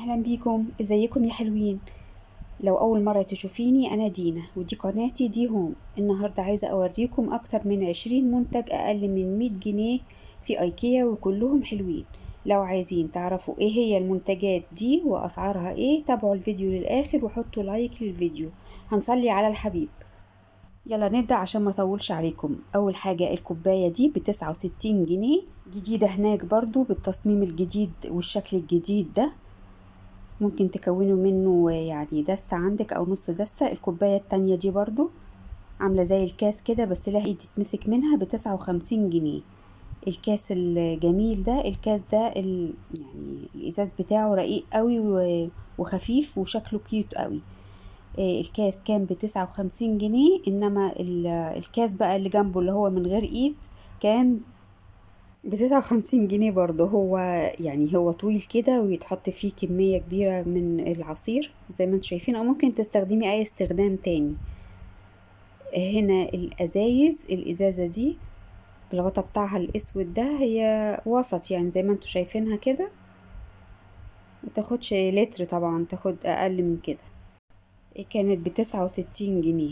اهلا بيكم ازيكم يا حلوين لو اول مرة تشوفيني انا دينا ودي قناتي دي هوم النهاردة عايزة اوريكم اكتر من عشرين منتج اقل من مية جنيه في ايكيا وكلهم حلوين لو عايزين تعرفوا ايه هي المنتجات دي واسعارها ايه تابعوا الفيديو للاخر وحطوا لايك للفيديو هنصلي على الحبيب يلا نبدأ عشان ما اطولش عليكم اول حاجة الكوباية دي بتسعة وستين جنيه جديدة هناك برضو بالتصميم الجديد والشكل الجديد ده ممكن تكونوا منه يعني دستة عندك او نص دستة الكوباية التانية دي برضو عاملة زي الكاس كده بس لها ايد تتمسك منها بتسعة وخمسين جنيه الكاس الجميل ده الكاس ده ال... يعني الازاز بتاعه رقيق قوي وخفيف وشكله كيوت قوي الكاس كان بتسعة وخمسين جنيه انما الكاس بقى اللي جنبه اللي هو من غير ايد كان بتسعة وخمسين جنيه برضه هو يعني هو طويل كده ويتحط فيه كمية كبيرة من العصير زي ما انتم شايفين او ممكن تستخدمي اي استخدام تاني هنا الازايز الازازة دي بالغطا بتاعها الاسود ده هي وسط يعني زي ما انتم شايفينها كده متاخدش لتر طبعا تاخد اقل من كده كانت بتسعة وستين جنيه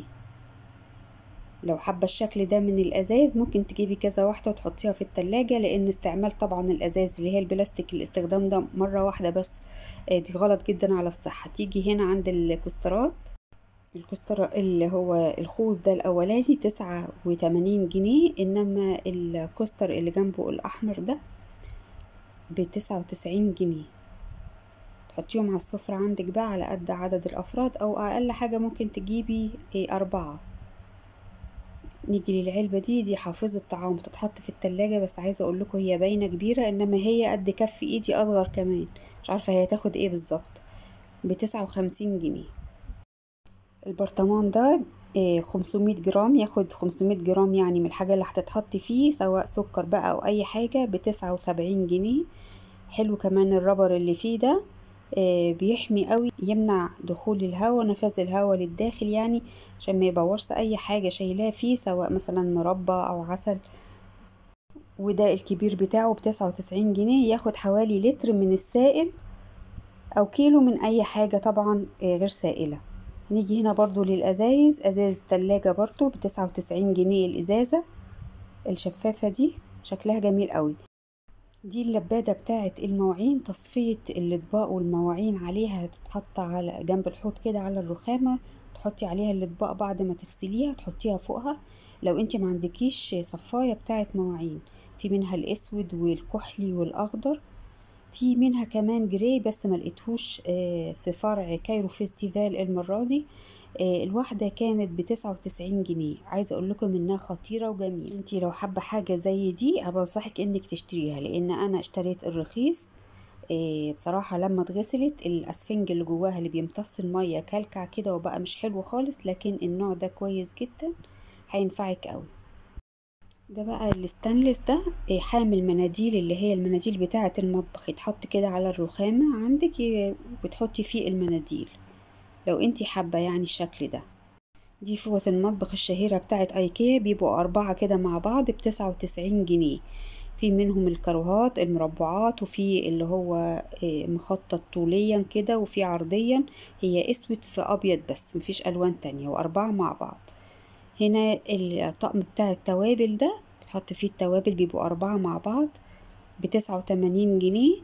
لو حابة الشكل ده من الأزاز ممكن تجيبي كذا واحدة وتحطيها في التلاجة لأن استعمال طبعا الأزاز اللي هي البلاستيك الاستخدام ده مرة واحدة بس دي غلط جدا على الصحة تيجي هنا عند الكسترات الكسترة اللي هو الخوص ده الأولاني تسعة وتمانين جنيه إنما الكستر اللي جنبه الأحمر ده بتسعة وتسعين جنيه تحطيهم على السفرة عندك بقى على قد عدد الأفراد أو أقل حاجة ممكن تجيبي أربعة نيجي للعلبة دي دي حافظة طعام بتتحط في التلاجة بس عايزة اقول لكم هي باينة كبيرة انما هي قد كف ايدي اصغر كمان مش عارفة هي تاخد ايه بالظبط بتسعة وخمسين جنيه البرطمان ده خمسمية جرام ياخد خمسمية جرام يعني من الحاجة اللي هتتحط فيه سواء سكر بقى او اي حاجة بتسعة وسبعين جنيه حلو كمان الربر اللي فيه ده بيحمي قوي يمنع دخول الهواء نفاذ الهواء للداخل يعني عشان ما يبوظش اي حاجه شايلاه فيه سواء مثلا مربى او عسل وده الكبير بتاعه بتسعة وتسعين جنيه ياخد حوالي لتر من السائل او كيلو من اي حاجه طبعا غير سائله نيجي هنا برضو للازايز ازاز التلاجة برضو بتسعة وتسعين جنيه الازازه الشفافه دي شكلها جميل قوي دي اللبادة بتاعة المواعين تصفية الأطباق والمواعين عليها تتحط على جنب الحوض كده على الرخامة تحطي عليها الأطباق بعد ما تغسليها تحطيها فوقها لو انت ما عندكيش صفاية بتاعة مواعين في منها الأسود والكحلي والأخضر في منها كمان جراي بس ما لقيتهوش في فرع كايرو فيستيفال المرة دي الواحدة كانت بتسعة وتسعين جنيه عايزة اقول لكم انها خطيرة وجميلة انتي لو حابة حاجة زي دي بنصحك انك تشتريها لان انا اشتريت الرخيص بصراحة لما اتغسلت الاسفنج اللي جواها اللي بيمتص المية كلكع كده وبقى مش حلو خالص لكن النوع ده كويس جدا هينفعك قوي ده بقى الستانلس ده حامل مناديل اللي هي المناديل بتاعة المطبخ يتحط كده على الرخامة عندك وتحطي فيه المناديل لو انتي حابة يعني الشكل ده دي فوط المطبخ الشهيرة بتاعت ايكيا بيبقوا أربعة كده مع بعض بتسعة وتسعين جنيه في منهم الكروهات المربعات وفي اللي هو مخطط طوليا كده وفي عرضيا هي اسود في ابيض بس مفيش الوان تانية واربعة مع بعض هنا الطقم بتاع التوابل ده بتحط فيه التوابل بيبقوا أربعة مع بعض بتسعة وتمانين جنيه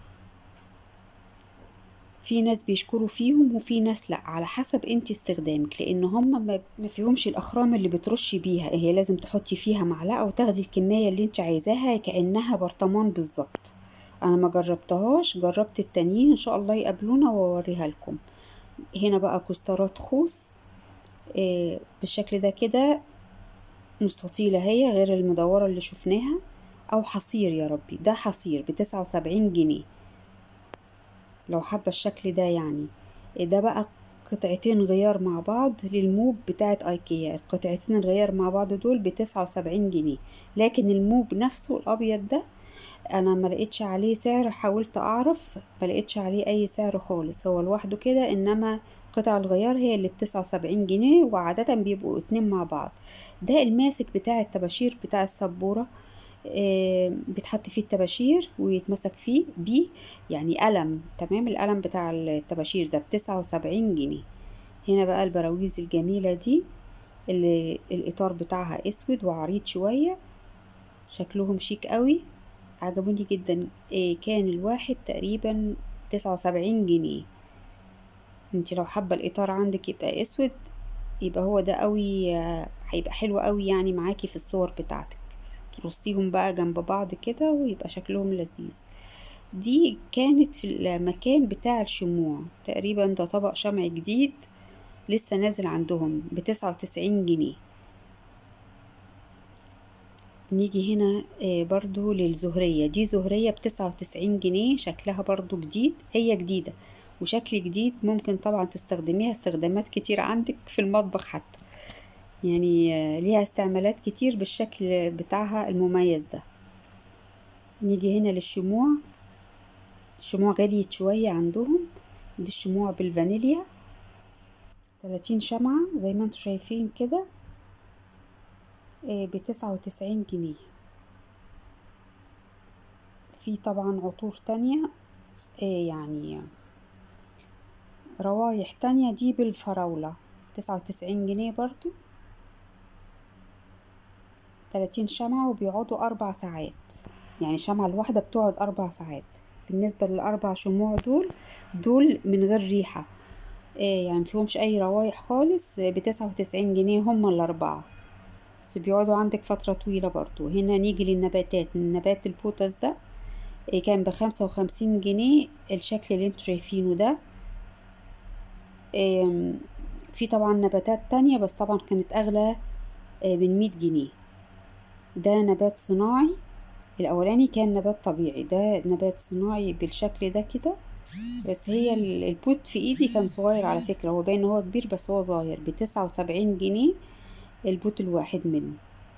في ناس بيشكروا فيهم وفي ناس لا على حسب انت استخدامك لان هم ما فيهمش الاخرام اللي بترشي بيها هي لازم تحطي فيها معلقه وتاخدي الكميه اللي انت عايزاها كانها برطمان بالظبط انا ما جربتهاش جربت التانيين ان شاء الله يقابلونا واوريها لكم هنا بقى كسترات خوص آه بالشكل ده كده مستطيله هي غير المدوره اللي شفناها او حصير يا ربي ده حصير بتسعة وسبعين جنيه لو حابة الشكل ده يعني ده بقى قطعتين غيار مع بعض للموب بتاعة ايكيا القطعتين الغيار مع بعض دول بتسعة وسبعين جنيه لكن الموب نفسه الابيض ده انا ما لقيتش عليه سعر حاولت اعرف ما لقيتش عليه اي سعر خالص هو لوحده كده انما قطع الغيار هي اللي بتسعة وسبعين جنيه وعادة بيبقوا اتنين مع بعض ده الماسك بتاع الطباشير بتاع السبورة آه، بيتحط فيه الطباشير ويتمسك فيه بيه يعني قلم تمام القلم بتاع الطباشير ده بتسعة وسبعين جنيه هنا بقى البراويز الجميلة دي اللي الإطار بتاعها أسود وعريض شوية شكلهم شيك قوي عجبوني جدا إيه كان الواحد تقريبا تسعة وسبعين جنيه انت لو حابة الإطار عندك يبقى أسود يبقى هو ده قوي آه، هيبقى حلو قوي يعني معاكي في الصور بتاعتك ترصيهم بقى جنب بعض كده ويبقى شكلهم لذيذ دي كانت في المكان بتاع الشموع تقريبا ده طبق شمع جديد لسه نازل عندهم بتسعة وتسعين جنيه نيجي هنا آه، برضو للزهرية دي زهرية بتسعة وتسعين جنيه شكلها برضو جديد هي جديدة وشكل جديد ممكن طبعا تستخدميها استخدامات كتير عندك في المطبخ حتى يعني آه، ليها استعمالات كتير بالشكل بتاعها المميز ده نيجي هنا للشموع الشموع غليت شوية عندهم دي الشموع بالفانيليا تلاتين شمعة زي ما انتوا شايفين كده بتسعة وتسعين جنيه في طبعا عطور تانية آه، يعني روايح تانية دي بالفراولة تسعة وتسعين جنيه برضو تلاتين شمعة وبيقعدوا أربع ساعات يعني الشمعة الواحدة بتقعد أربع ساعات بالنسبة للأربع شموع دول دول من غير ريحة آه، يعني مفيهمش أي روايح خالص بتسعة وتسعين جنيه هما الأربعة بس بيقعدوا عندك فترة طويلة برضو هنا نيجي للنباتات نبات البوتس ده إيه كان بخمسة وخمسين جنيه الشكل اللي انتوا شايفينه ده إيه في طبعا نباتات تانية بس طبعا كانت أغلى إيه من مية جنيه ده نبات صناعي الأولاني كان نبات طبيعي ده نبات صناعي بالشكل ده كده بس هي ال- البوت في ايدي كان صغير على فكرة هو باين ان هو كبير بس هو صغير بتسعة وسبعين جنيه البوت الواحد منه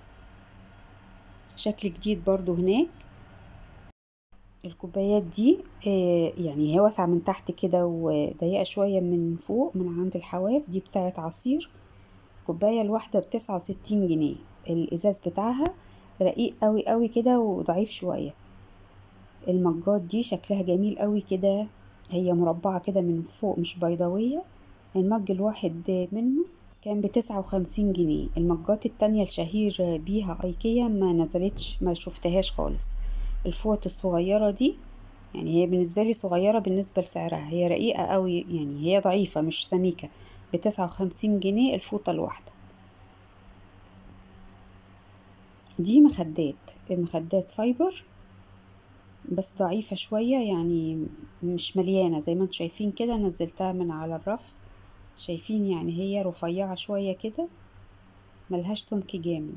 شكل جديد برضو هناك الكوبايات دي آه، يعني هي واسعة من تحت كده وضيقة شوية من فوق من عند الحواف دي بتاعت عصير كوباية الواحدة بتسعة وستين جنيه الإزاز بتاعها رقيق قوي قوي كده وضعيف شوية المجات دي شكلها جميل قوي كده هي مربعة كده من فوق مش بيضاوية المج الواحد منه كان بتسعة وخمسين جنيه المجات التانية الشهير بيها ايكيا ما نزلتش ما شفتهاش خالص الفوط الصغيرة دي يعني هي بالنسبة لي صغيرة بالنسبة لسعرها هي رقيقة قوي يعني هي ضعيفة مش سميكة بتسعة وخمسين جنيه الفوطة الواحدة دي مخدات مخدات فايبر بس ضعيفة شوية يعني مش مليانة زي ما انتوا شايفين كده نزلتها من على الرف شايفين يعني هي رفيعة شوية كده ملهاش سمك جامد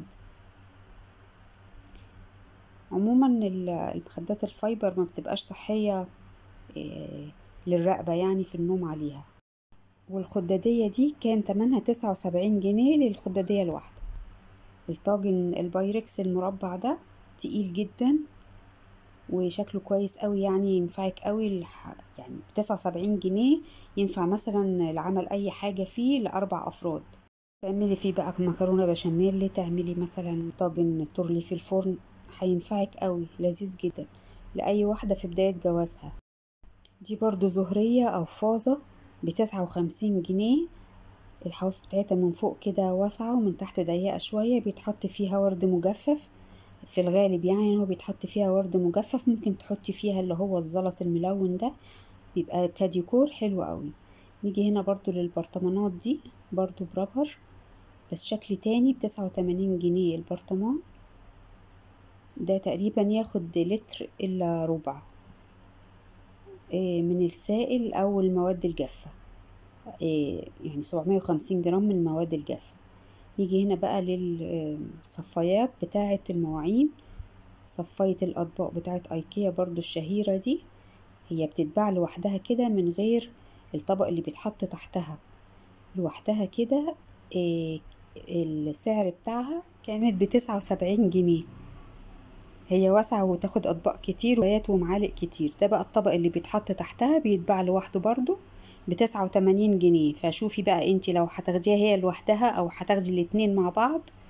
عموما ال- المخدات الفايبر ما بتبقاش صحية إيه، للرقبة يعني في النوم عليها والخدادية دي كان تمنها تسعة وسبعين جنيه للخدادية الواحدة الطاجن البايركس المربع ده تقيل جدا وشكله كويس قوي يعني ينفعك قوي الح... يعني بتسعة وسبعين جنيه ينفع مثلا لعمل اي حاجة فيه لاربع افراد تعملي فيه بقى مكرونة بشاميل تعملي مثلا طاجن تورلي في الفرن هينفعك قوي لذيذ جدا لأي واحدة في بداية جوازها دي برضو زهرية أو فازة بتسعة وخمسين جنيه الحواف بتاعتها من فوق كده واسعة ومن تحت ضيقة شوية بيتحط فيها ورد مجفف في الغالب يعني إن هو بيتحط فيها ورد مجفف ممكن تحطي فيها اللي هو الزلط الملون ده بيبقى كديكور حلو قوي نيجي هنا برضو للبرطمانات دي برضو برابر بس شكل تاني بتسعة وتمانين جنيه البرطمان ده تقريبا ياخد لتر إلا ربع إيه، من السائل أو المواد الجافة إيه، يعني سبعمية وخمسين جرام من المواد الجافة نيجي هنا بقى للصفايات بتاعة المواعين صفاية الأطباق بتاعة أيكيا برضو الشهيرة دي هي بتتباع لوحدها كده من غير الطبق اللي بيتحط تحتها لوحدها كده إيه، السعر بتاعها كانت بتسعة وسبعين جنيه هي واسعة وتاخد أطباق كتير وآيات ومعالق كتير ده بقى الطبق اللي بيتحط تحتها بيتباع لوحده برضو بتسعة وتمانين جنيه فشوفي بقى انتي لو هتاخديها هي لوحدها أو هتاخدي الاتنين مع بعض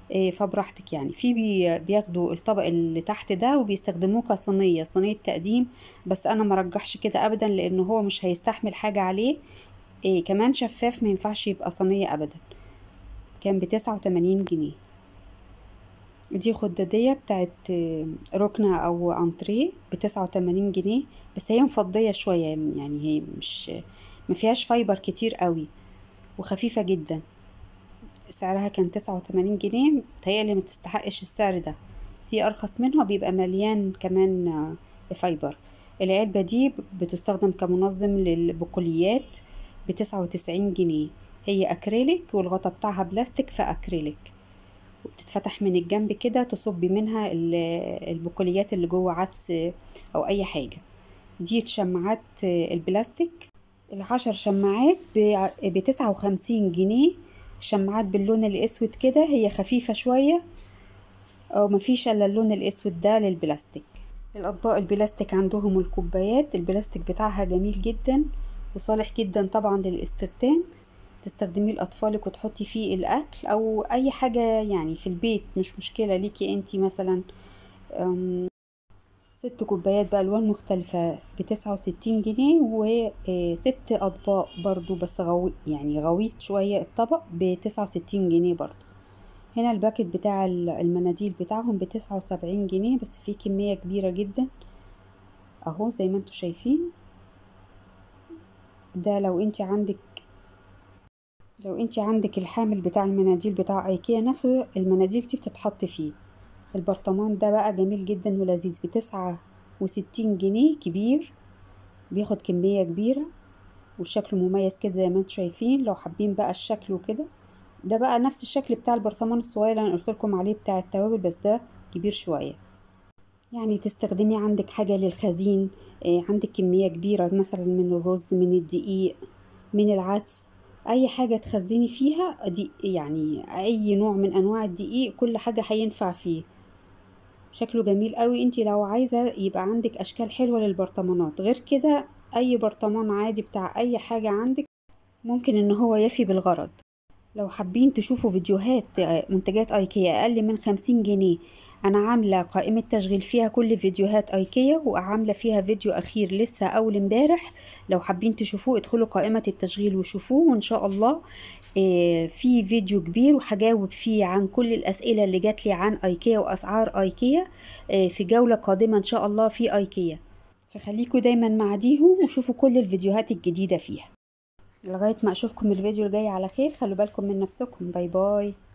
إيه، فبراحتك يعني في بي- بياخدوا الطبق اللي تحت ده وبيستخدموه كصينية صينية تقديم بس انا مرجحش كده ابدا لان هو مش هيستحمل حاجة عليه إيه كمان شفاف ما ينفعش يبقى صينية ابدا كان بتسعة وتمانين جنيه دي خدادية بتاعت آه، ركنة أو أنتريه بتسعة وتمانين جنيه بس هي مفضية شوية يعني هي مش مفيهاش فايبر كتير قوي وخفيفة جدا سعرها كان تسعة وتمانين جنيه متهيألي ما تستحقش السعر ده في أرخص منها بيبقى مليان كمان آه، فايبر العلبة دي بتستخدم كمنظم للبقوليات بتسعة وتسعين جنيه هي أكريليك والغطا بتاعها بلاستيك فأكريليك وبتتفتح من الجنب كده تصبي منها ال- البقوليات اللي جوه عدس او اي حاجه دي الشماعات البلاستيك العشر شماعات بتسعة وخمسين جنيه شماعات باللون الاسود كده هي خفيفة شوية او مفيش الا اللون الاسود ده للبلاستيك الاطباق البلاستيك عندهم الكوبايات البلاستيك بتاعها جميل جدا وصالح جدا طبعا للاستخدام تستخدميه لأطفالك وتحطي فيه الأكل أو أي حاجة يعني في البيت مش مشكلة ليكي انتي مثلا أم، ست كوبايات بألوان مختلفة بتسعة وستين جنيه وست أطباق برضو بس غوي يعني غويط شوية الطبق بتسعة وستين جنيه برضو هنا الباكت بتاع ال- المناديل بتاعهم بتسعة وسبعين جنيه بس فيه كمية كبيرة جدا اهو زي ما انتوا شايفين ده لو انتي عندك لو انت عندك الحامل بتاع المناديل بتاع ايكيا نفسه المناديل دي بتتحط فيه البرطمان ده بقى جميل جدا ولذيذ بتسعة وستين جنيه كبير بياخد كمية كبيرة وشكله مميز كده زي ما انتم شايفين لو حابين بقى الشكل وكده ده بقى نفس الشكل بتاع البرطمان الصغير اللي انا قلت لكم عليه بتاع التوابل بس ده كبير شوية يعني تستخدمي عندك حاجة للخزين آه، عندك كمية كبيرة مثلا من الرز من الدقيق من العدس اي حاجة تخزني فيها دي يعني اي نوع من انواع الدقيق كل حاجة هينفع فيه شكله جميل قوي انتي لو عايزة يبقى عندك اشكال حلوة للبرطمانات غير كده اي برطمان عادي بتاع اي حاجة عندك ممكن ان هو يفي بالغرض لو حابين تشوفوا فيديوهات آه، منتجات ايكيا اقل من خمسين جنيه انا عاملة قائمة تشغيل فيها كل فيديوهات ايكيا وعاملة فيها فيديو اخير لسه اول امبارح لو حابين تشوفوه ادخلوا قائمة التشغيل وشوفوه وان شاء الله آه، في فيديو كبير وهجاوب فيه عن كل الاسئلة اللي جات لي عن ايكيا واسعار ايكيا آه، في جولة قادمة ان شاء الله في ايكيا فخليكوا دايما مع ديهم وشوفوا كل الفيديوهات الجديدة فيها لغاية ما اشوفكم الفيديو الجاي على خير خلوا بالكم من نفسكم باي باي